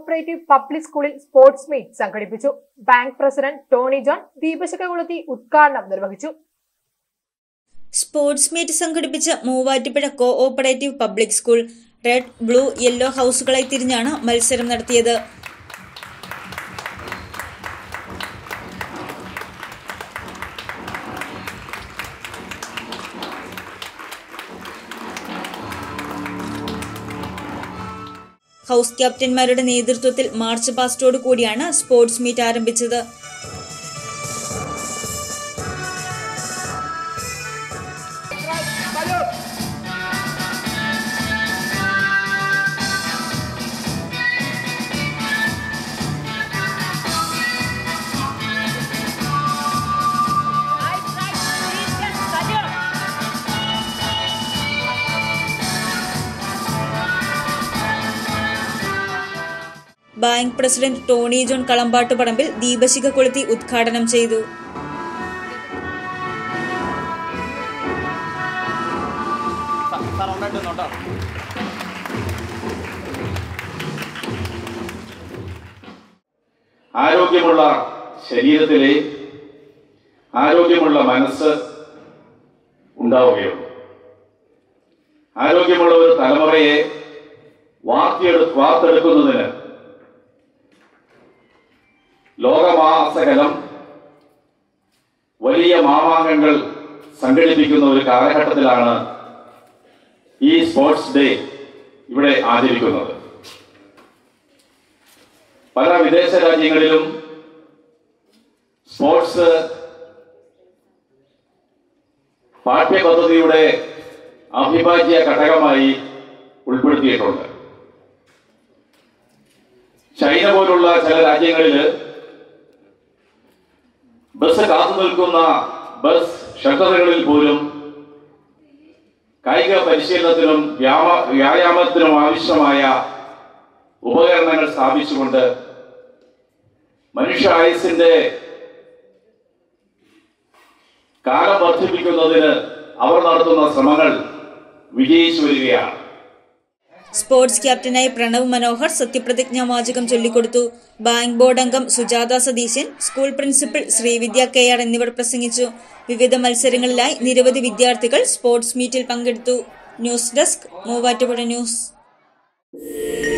cooperative public സ്കൂളിൽ sports meet സംഘടിപ്പിച്ചു bank president Tony John ദീപശിഖ കൊളുത്തി ഉദ്ഘാടനം നിർവഹിച്ചു സ്പോർട്സ് മീറ്റ് സംഘടിപ്പിച്ച Muvattupuzha cooperative public school red blue yellow ഹൗസുകളായി തിരിഞ്ഞാണ് മത്സരം നടത്തിയത് ഹൗസ് ക്യാപ്റ്റന്മാരുടെ നേതൃത്വത്തിൽ മാർച്ച് പാസ്റ്റോട് കൂടിയാണ് സ്പോർട്സ് മീറ്റ് ആരംഭിച്ചത് ബാങ്ക് പ്രസിഡന്റ് ടോണി ജോൺ കളമ്പാട്ടുപറമ്പിൽ ദീപശിഖ കൊളുത്തി ഉദ്ഘാടനം ചെയ്തു ആരോഗ്യമുള്ള ശരീരത്തിലെ ആരോഗ്യമുള്ള മനസ്സ് ഉണ്ടാവുകയുള്ളൂ ആരോഗ്യമുള്ള ഒരു തലമുറയെ വാർത്തെടു വാർത്തെടുക്കുന്നതിന് ലോകമാസകലം വലിയ മാമാങ്കങ്ങൾ സംഘടിപ്പിക്കുന്ന ഒരു കാലഘട്ടത്തിലാണ് ഈ സ്പോർട്സ് ഡേ ഇവിടെ ആചരിക്കുന്നത് പല വിദേശ രാജ്യങ്ങളിലും സ്പോർട്സ് പാഠ്യപദ്ധതിയുടെ അവിഭാജ്യ ഘടകമായി ഉൾപ്പെടുത്തിയിട്ടുണ്ട് ചൈന പോലുള്ള ചില രാജ്യങ്ങളിൽ ബസ് കാത്തു നിൽക്കുന്ന ബസ് ഷട്ടറുകളിൽ പോലും കായിക പരിശീലനത്തിനും വ്യാമ വ്യായാമത്തിനും ആവശ്യമായ ഉപകരണങ്ങൾ സ്ഥാപിച്ചുകൊണ്ട് മനുഷ്യായുസിന്റെ കാലം വർദ്ധിപ്പിക്കുന്നതിന് അവർ നടത്തുന്ന ശ്രമങ്ങൾ വിജയിച്ചു വരികയാണ് സ്പോർട്സ് ക്യാപ്റ്റനായി പ്രണവ് മനോഹർ സത്യപ്രതിജ്ഞാ വാചകം ചൊല്ലിക്കൊടുത്തു ബാങ്ക് ബോർഡ് അംഗം Sujatha Satheesan school principal Sreevidya K R എന്നിവർ പ്രസംഗിച്ചു വിവിധ മത്സരങ്ങളിലായി നിരവധി വിദ്യാർത്ഥികൾ സ്പോർട്സ് മീറ്റിൽ പങ്കെടുത്തു ന്യൂസ് ഡെസ്ക് മൂവാറ്റുപുഴ ന്യൂസ്